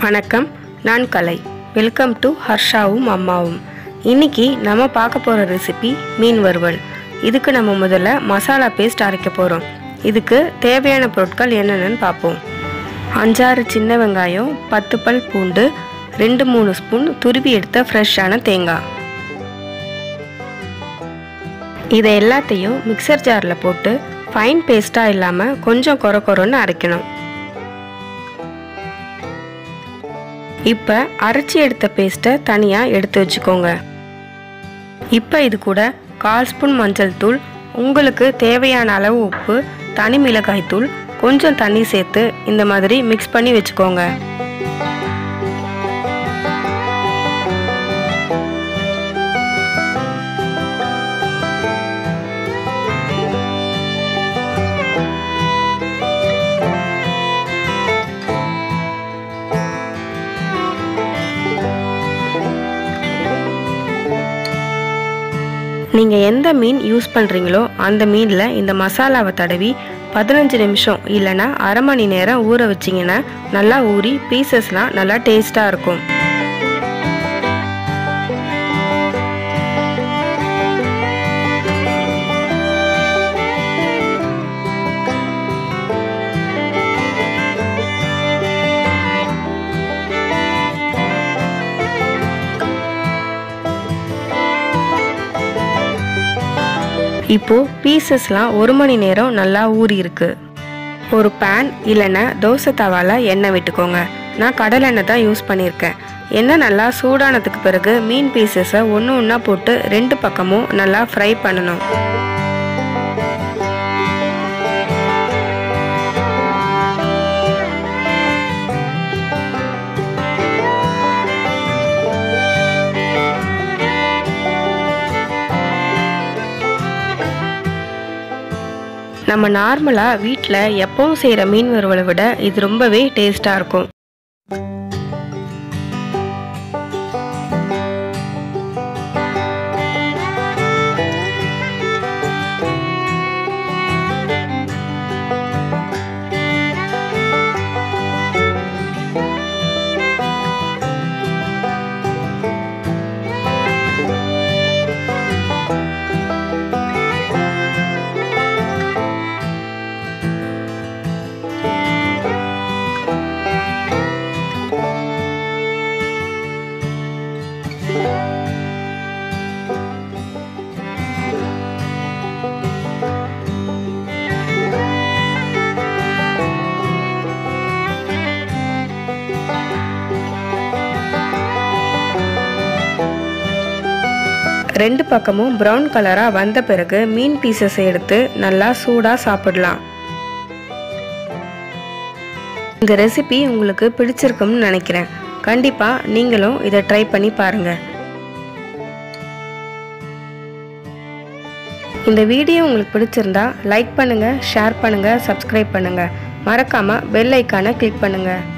வணக்கம் நான் கலை welcome to ஹர்ஷாவும் அம்மாவும் இன்னைக்கு நம்ம பார்க்க போகிற ரெசிபி மீன் வறுவல் இதுக்கு நம்ம முதல்ல மசாலா பேஸ்ட் அரைக்க போகிறோம் இதுக்கு தேவையான பொருட்கள் என்னென்னு பார்ப்போம் அஞ்சாறு சின்ன வெங்காயம் பத்து பல் பூண்டு ரெண்டு மூணு ஸ்பூன் துருவி எடுத்த ஃப்ரெஷ்ஷான தேங்காய் இதை எல்லாத்தையும் மிக்சர் ஜாரில் போட்டு ஃபைன் பேஸ்ட்டாக இல்லாமல் கொஞ்சம் கொர கொரன்னு அரைக்கணும் இப்போ அரைச்சி எடுத்த பேஸ்ட்டை தனியாக எடுத்து வச்சுக்கோங்க இப்போ இது கூட கால் ஸ்பூன் மஞ்சள் தூள் உங்களுக்கு தேவையான அளவு உப்பு தனி மிளகாய் தூள் கொஞ்சம் தண்ணி சேர்த்து இந்த மாதிரி மிக்ஸ் பண்ணி வச்சுக்கோங்க நீங்கள் எந்த மீன் யூஸ் பண்ணுறீங்களோ அந்த மீனில் இந்த மசாலாவை தடவி பதினஞ்சு நிமிஷம் இல்லைன்னா அரை மணி நேரம் ஊற வச்சிங்கன்னா நல்லா ஊறி பீசஸ்லாம் நல்லா டேஸ்ட்டாக இருக்கும் இப்போ பீசஸ்லாம் ஒரு மணி நேரம் நல்லா ஊறி இருக்கு ஒரு பேன் இல்லைன்னா தோசை தவால எண்ணெய் விட்டுக்கோங்க நான் கடலை எண்ணெய் தான் யூஸ் பண்ணியிருக்கேன் எண்ணெய் நல்லா சூடானதுக்கு பிறகு மீன் பீசஸை ஒன்று ஒன்றா போட்டு ரெண்டு பக்கமும் நல்லா ஃப்ரை பண்ணணும் நம்ம நார்மலாக வீட்டில் எப்பவும் செய்கிற மீன் வறுவலை விட இது ரொம்பவே டேஸ்ட்டாக இருக்கும் ரெண்டு பக்கமும் ப்ரௌன் கலராக வந்த பிறகு மீன் பீசஸை எடுத்து நல்லா சூடாக சாப்பிடலாம் இந்த ரெசிபி உங்களுக்கு பிடிச்சிருக்கும்னு நினைக்கிறேன் கண்டிப்பாக நீங்களும் இதை ட்ரை பண்ணி பாருங்கள் இந்த வீடியோ உங்களுக்கு பிடிச்சிருந்தா லைக் பண்ணுங்கள் ஷேர் பண்ணுங்கள் சப்ஸ்கிரைப் பண்ணுங்கள் மறக்காமல் பெல் ஐக்கானை கிளிக் பண்ணுங்கள்